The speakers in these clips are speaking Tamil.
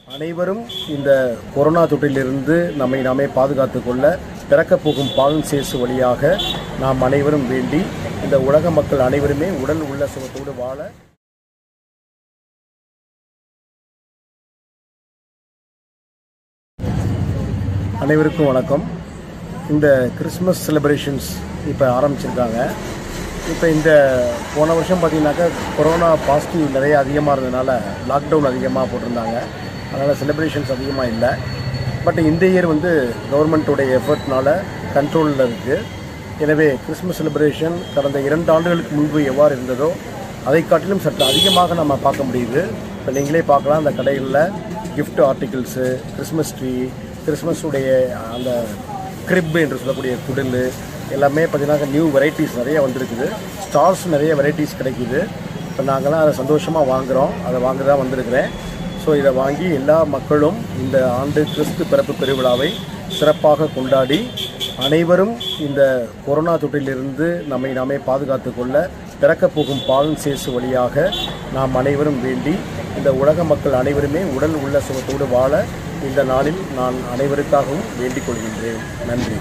அனைவரும் இந்த கொரோனா தொற்றிலிருந்து நம்மை நாமே பாதுகாத்துக் கொள்ள பிறக்கப் போகும் பாலன்சேசு வழியாக நாம் அனைவரும் வேண்டி இந்த உலக மக்கள் அனைவருமே உடல் உள்ள சுகத்தோடு வாழ அனைவருக்கும் வணக்கம் இந்த கிறிஸ்மஸ் செலிப்ரேஷன்ஸ் இப்போ ஆரம்பிச்சிருக்காங்க இப்போ இந்த போன வருஷம் பார்த்தீங்கன்னாக்கா கொரோனா பாசிட்டிவ் நிறைய அதிகமாக இருந்ததுனால லாக்டவுன் அதிகமாக போட்டிருந்தாங்க அதனால் செலிப்ரேஷன்ஸ் அதிகமாக இல்லை பட் இந்த இயர் வந்து கவர்மெண்ட்டோடைய எஃபர்ட்னால கண்ட்ரோலில் இருக்குது எனவே கிறிஸ்மஸ் செலிப்ரேஷன் கடந்த இரண்டு ஆண்டுகளுக்கு முன்பு எவ்வாறு இருந்ததோ அதை காட்டிலும் சற்று அதிகமாக நம்ம பார்க்க முடியுது இப்போ நீங்களே பார்க்கலாம் அந்த கடைகளில் gift articles Christmas tree Christmas உடைய அந்த கிரிப் என்று சொல்லக்கூடிய குடில் எல்லாமே பார்த்தீங்கன்னா நியூ வெரைட்டிஸ் நிறைய வந்திருக்குது ஸ்டார்ஸ் நிறைய வெரைட்டிஸ் கிடைக்குது இப்போ நாங்களாம் அதை சந்தோஷமாக வாங்குகிறோம் அதை வாங்க தான் வந்திருக்கிறேன் ஸோ இதை வாங்கி எல்லா மக்களும் இந்த ஆண்டு கிறிஸ்து பிறப்பு பெருவிழாவை சிறப்பாக கொண்டாடி அனைவரும் இந்த கொரோனா தொற்றிலிருந்து நம்மை நாமே பாதுகாத்துக் கொள்ள பிறக்கப் போகும் பாலன்சேசு வழியாக நாம் அனைவரும் வேண்டி இந்த உலக மக்கள் அனைவருமே உடல் உள்ள சுகத்தோடு வாழ இந்த நாளில் நான் அனைவருக்காகவும் வேண்டிக் கொள்கின்றேன் நன்றி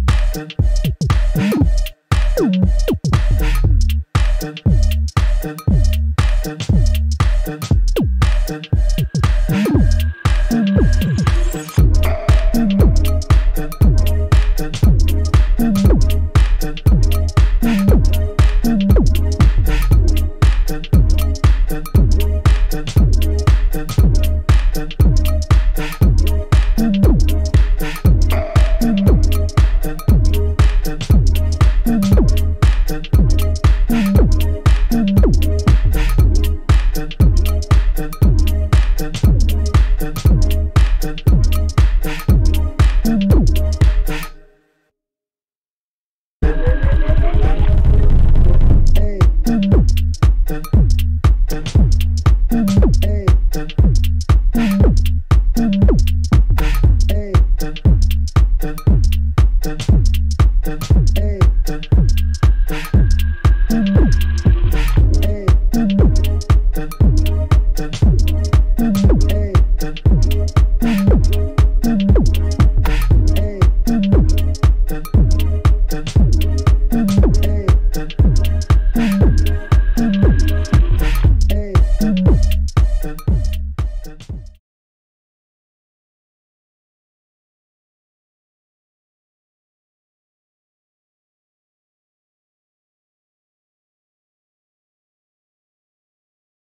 Thank you.